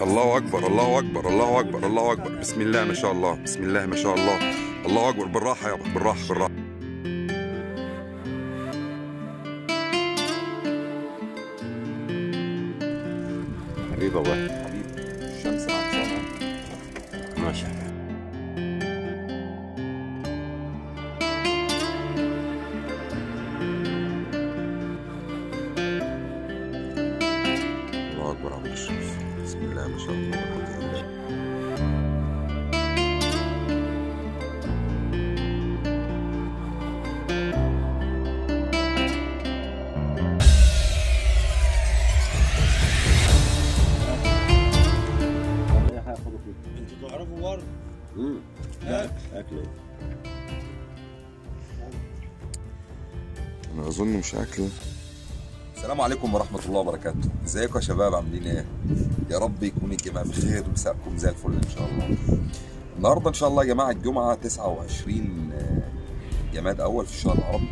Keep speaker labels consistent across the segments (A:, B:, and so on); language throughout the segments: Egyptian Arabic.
A: الله اكبر الله اكبر الله اكبر الله اكبر بسم الله ما شاء الله بسم الله ما شاء الله الله اكبر بالراحه يابا بالراحه بالراحه
B: حبيبي والله
A: حبيبي الشمس عطشانه
B: ماشي
A: الله اكبر عبد الشمس بسم الله ما شاء الله لا قوة إلا بالله.
C: انتوا تعرفوا برضه
B: امم
C: ها؟
B: اكل ايه
A: انا اظن مش اكل السلام عليكم ورحمه الله وبركاته ازيكم يا شباب عاملين ايه يا رب يكون الجماعه بخير ومساءكم زي الفل ان شاء الله النهارده ان شاء الله يا جماعه الجمعه 29 آه، جماد اول في الشهر العربي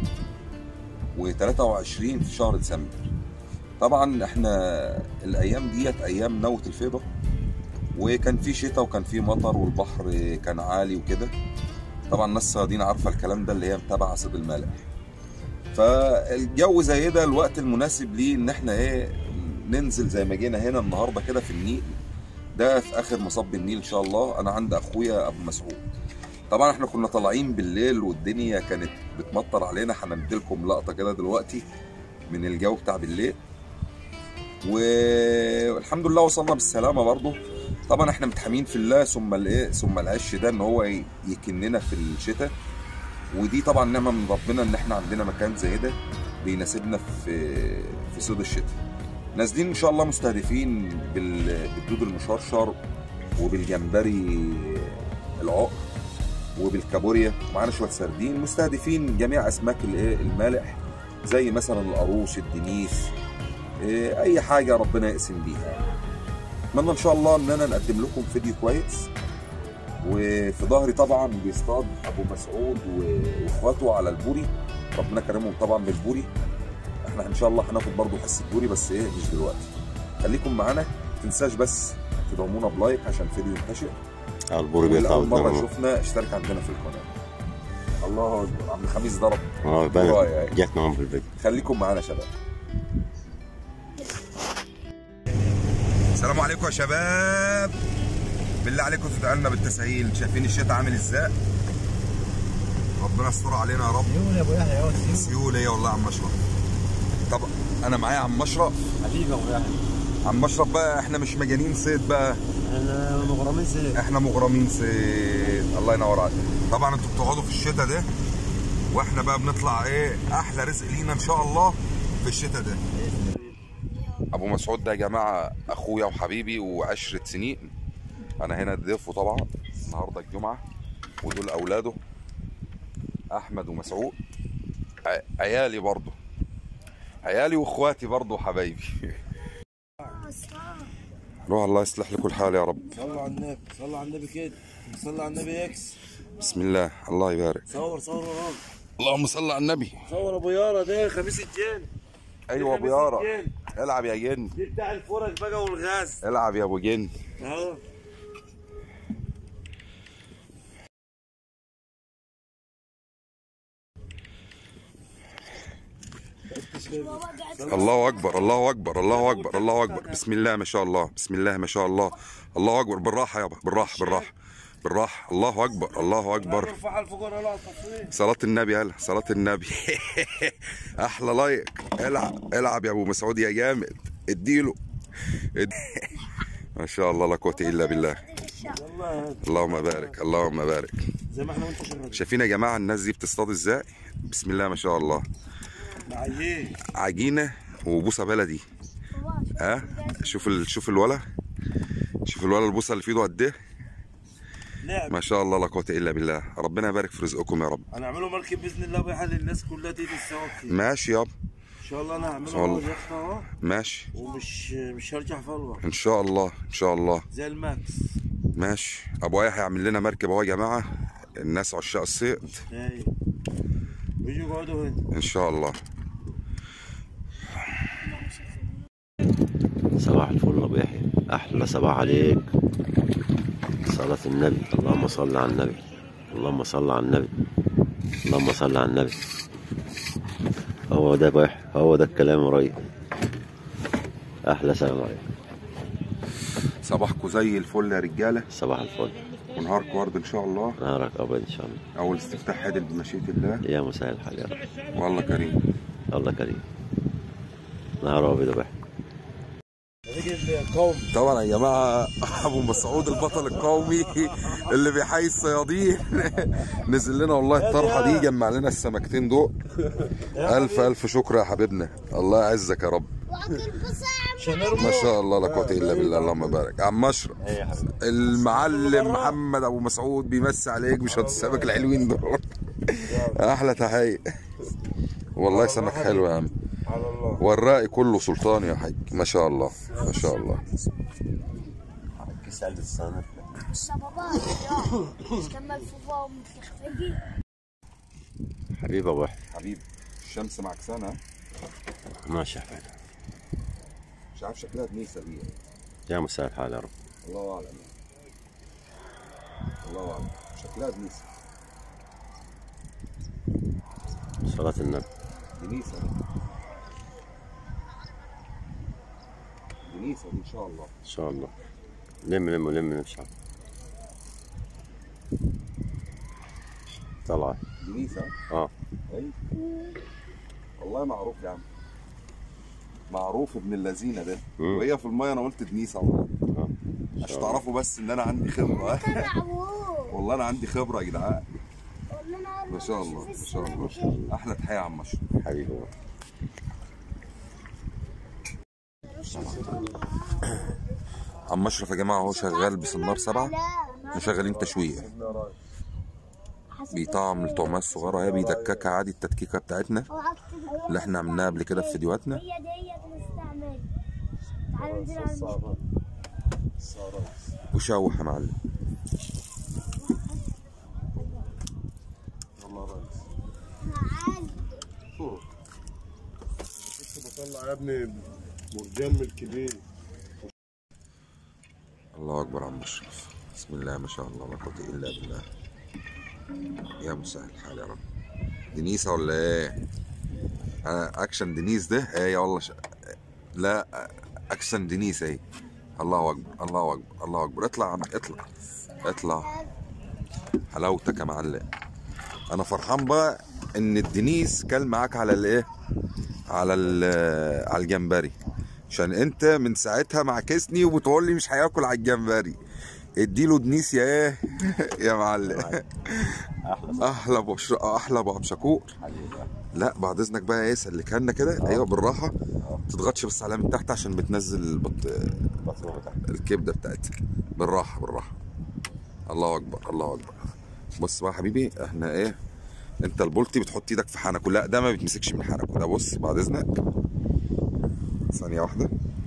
A: و23 في شهر ديسمبر طبعا احنا الايام ديت ايام نوة الفيضه وكان في شتاء وكان في مطر والبحر كان عالي وكده طبعا الناس الصيادين عارفه الكلام ده اللي هي متابعه صيد المالح فالجو زي ده الوقت المناسب ليه ان احنا ايه ننزل زي ما جينا هنا النهارده كده في النيل ده في اخر مصب النيل ان شاء الله انا عند اخويا ابو مسعود طبعا احنا كنا طالعين بالليل والدنيا كانت بتمطر علينا هنديلكم لقطه كده دلوقتي من الجو بتاع بالليل والحمد لله وصلنا بالسلامه برضه طبعا احنا متحامين في الله ثم الايه ثم العش ده ان هو ي- يكننا في الشتاء ودي طبعا نعمه من ربنا ان احنا عندنا مكان زي ده بيناسبنا في في صيد الشتاء نازلين ان شاء الله مستهدفين بال- بالدود المشرشر وبالجمبري العقر وبالكابوريا ومعانا شويه سردين مستهدفين جميع اسماك الايه المالح زي مثلا القاروص الدنيس إيه، اي حاجه ربنا يقسم بيها اتمنى ان شاء الله ان انا نقدم لكم فيديو كويس وفي ظهري طبعا بيصطاد ابو مسعود و- واخواته على البوري ربنا كرمهم طبعا بالبوري احنا ان شاء الله هناخد برضو حس البوري بس ايه مش دلوقتي خليكم معانا ما تنساش بس تدعمونا بلايك عشان الفيديو ينتشر
B: اه البوري بيطلع
A: والأول مرة
B: قدامنا
A: شفنا اشترك عندنا في القناة الله اكبر عم الخميس ضرب
B: اه
A: ورايا.
B: بان جت معاهم في الفيديو
A: خليكم معانا يا شباب السلام عليكم يا شباب بالله عليكم تدعوا لنا بالتسهيل شايفين الشتاء عامل ازاي ربنا يستر علينا يا رب
C: سيول يا ابو يحيى يا سيول
A: سيول ايه والله يا عم اشرف طب انا معايا عم اشرف
C: حبيبي يا ابو يحيى
A: عم اشرف بقى احنا مش مجانين صيد بقى
C: احنا مغرمين زي
A: احنا مغرمين صيد الله ينور عليك طبعا انتوا بتقعدوا في الشتاء ده واحنا بقى بنطلع ايه احلى رزق لينا ان شاء الله في الشتاء ده ابو مسعود ده يا جماعه اخويا وحبيبي وعشره سنين انا هنا ضيفه طبعا النهارده الجمعه ودول اولاده احمد ومسعود ع- عيالي برضه عيالي واخواتي برضه حبايبي روح الله يصلح لكم الحال يا رب
C: صلوا على النبي صلوا على النبي كده صلوا على النبي اكس
A: بسم الله الله يبارك
C: صور صور وراك
A: اللهم صل على النبي
C: صور ابو يارا ده خميس الجن
A: ايوه ابو يارا العب يا جن
C: دي بتاع الفرج بقى والغاز
A: العب يا ابو جن
C: اهو
A: الله اكبر الله اكبر الله اكبر الله اكبر بسم الله ما شاء الله بسم الله ما شاء الله الله اكبر بالراحه يابا بالراحه بالراحه بالراحه الله اكبر الله اكبر
C: ارفع الفقور على التصوير
A: صلاة النبي هلا صلاة النبي احلى لايك العب العب يا ابو مسعود يا جامد اديله اد... ما شاء الله لا قوة الا بالله
C: والله
A: اللهم بارك اللهم بارك
C: زي ما احنا وانت شغالين
A: شايفين يا جماعة الناس دي بتصطاد ازاي بسم الله ما شاء الله
C: عايين
A: عجينه وبوصه بلدي ها شوف ال... شوف الولا شوف الولا البوصه اللي في ايده قد ايه
C: لعب
A: ما شاء الله لا قوه الا بالله ربنا يبارك في رزقكم يا رب
C: هنعمله مركب باذن الله بيحل الناس كلها تيجي تسوا فيه
A: ماشي يابا
C: ان شاء الله انا هعمله
A: والله.
C: اهو يخطى اهو
A: ماشي
C: ومش مش هرجع فلوه
A: ان شاء الله ان شاء الله
C: زي الماكس
A: ماشي ابو يحيى هيعمل لنا مركب اهو يا جماعه الناس عشاق الصيد
C: ايوه بيجوا يقعدوا هنا
A: ان شاء الله
B: صباح الفل ابو يحيى احلى صباح عليك صلاة النبي اللهم صل على النبي اللهم صل على النبي اللهم صل على النبي هو ده ابو يحيى هو ده الكلام يا ريس احلى سلام عليكم
A: صباحكم زي الفل يا رجاله
B: صباح الفل
A: ونهاركم ورد ان شاء الله
B: نهارك ابيض ان شاء الله
A: اول استفتاح عادل بمشيئه الله
B: يا مساء الحال يا رب
A: والله كريم
B: الله كريم نهار ابيض يا ابو يحيى
C: هتيجي القوم
A: طبعا يا جماعه ابو مسعود البطل القومي اللي بيحيي الصيادين نزل لنا والله الطرحه دي جمع لنا السمكتين دول الف الف شكر يا حبيبنا الله يعزك يا رب
C: شنرمو
A: ما شاء الله لا قوه الا بالله اللهم بارك عم اشرف
B: ايه يا حبيبي
A: المعلم محمد ابو مسعود بيمسي عليك بشوط السمك الحلوين دول احلى تحيه والله سمك حلو يا عم
C: على الله
A: والراقي كله سلطان يا حاج ما شاء الله ما شاء الله
B: كيس علبة الصنف
D: الصبابات مش كمل فوفا ومتخفجي
B: حبيبي ابو يحيى
A: حبيبي الشمس معكسانه
B: ماشي يا حبيبي
A: مش عارف شكلها دنيسه دي
B: يا مساء الحال يا رب
A: الله اعلم الله اعلم شكلها دنيسه
B: صلاة النبي
A: دنيسه دنيسه دي ان شاء الله
B: ان شاء الله لم لم لم ان شاء الله طلع
A: دنيسه
B: اه
A: اي والله معروف يا عم معروف ابن اللذينه ده
B: مم.
A: وهي في الميه انا قلت دنيسه والله
B: اه إن
A: عشان
B: شاء الله.
A: تعرفوا بس ان انا عندي خبره والله انا عندي خبره يا جدعان ما شاء الله ما شاء الله احلى تحيه يا عم اشرف
B: حبيبي ابو
A: عم اشرف يا جماعه هو شغال بسنار سبعه احنا شغالين تشويه بيطعم الطعميه الصغيره هي بيدككها عادي التدكيكه بتاعتنا اللي احنا عملناها قبل كده في فيديوهاتنا
D: هي ديت نستعمل تعالوا ننزل على
C: الصعبة الصعبة
A: وشوح يا معلم
C: والله ريس
D: المشي.
C: كنت بطلع يا ابني مرجان من الكبير
A: الله اكبر عم اشرف بسم الله ما شاء الله لا قوه الا بالله يا مسهل الحال يا رب دنيسه ولا ايه أنا اكشن دنيس ده ايه والله ش... لا اكشن دنيس ايه الله اكبر الله اكبر الله اكبر اطلع يا عم اطلع اطلع حلاوتك يا معلم انا فرحان بقى ان الدنيس كل معاك على الايه على ال- على الجمبري عشان انت من ساعتها معكسني وبتقول لي مش هياكل على الجمبري اديله دنيس يا ايه يا معلم احلى ابو ش- احلى ابو عبد شكور لا بعد اذنك بقى ايه سلكها لنا كده ايوه بالراحه تضغطش بس عليها من تحت عشان بتنزل البط... الكبده بتاعتها بالراحه بالراحه الله اكبر الله اكبر بص بقى يا حبيبي احنا ايه انت البولتي بتحط ايدك في حنكه لا ده ما بيتمسكش من حنكه ده بص بعد اذنك ثانيه واحده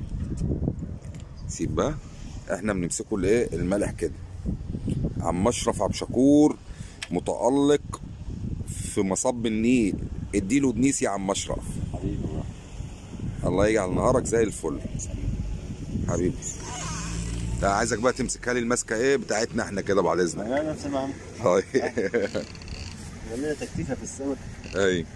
A: سيب بقى احنا بنمسكه الايه الملح كده عم اشرف عبد شكور متالق في مصب النيل اديله دنيس يا عم اشرف
B: حبيبي
A: الله يجعل نهارك زي الفل حبيبي ده عايزك بقى تمسكها لي الماسكه ايه بتاعتنا احنا كده بعد اذنك
B: انا نفس المعنى
A: هاي
B: عملنا تكتيفه في السمك
A: اي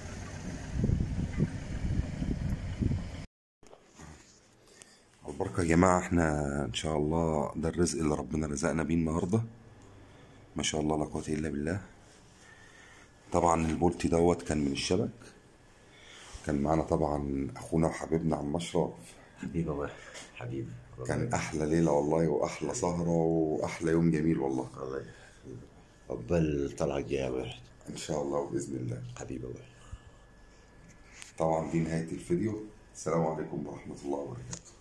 A: البركة يا جماعة احنا ان شاء الله ده الرزق اللي ربنا رزقنا بيه النهاردة ما شاء الله لا قوة الا بالله طبعا البولتي دوت كان من الشبك كان معانا طبعا اخونا وحبيبنا عم اشرف
B: حبيبي ابو يحيى حبيبي
A: كان احلى ليلة والله واحلى سهرة واحلى يوم جميل والله
B: الله يحييك. عقبال الطلعه الجايه يا ابو يحيى
A: ان شاء الله باذن الله
B: حبيبي ابو يحيى
A: طبعا دي نهاية الفيديو السلام عليكم ورحمة الله وبركاته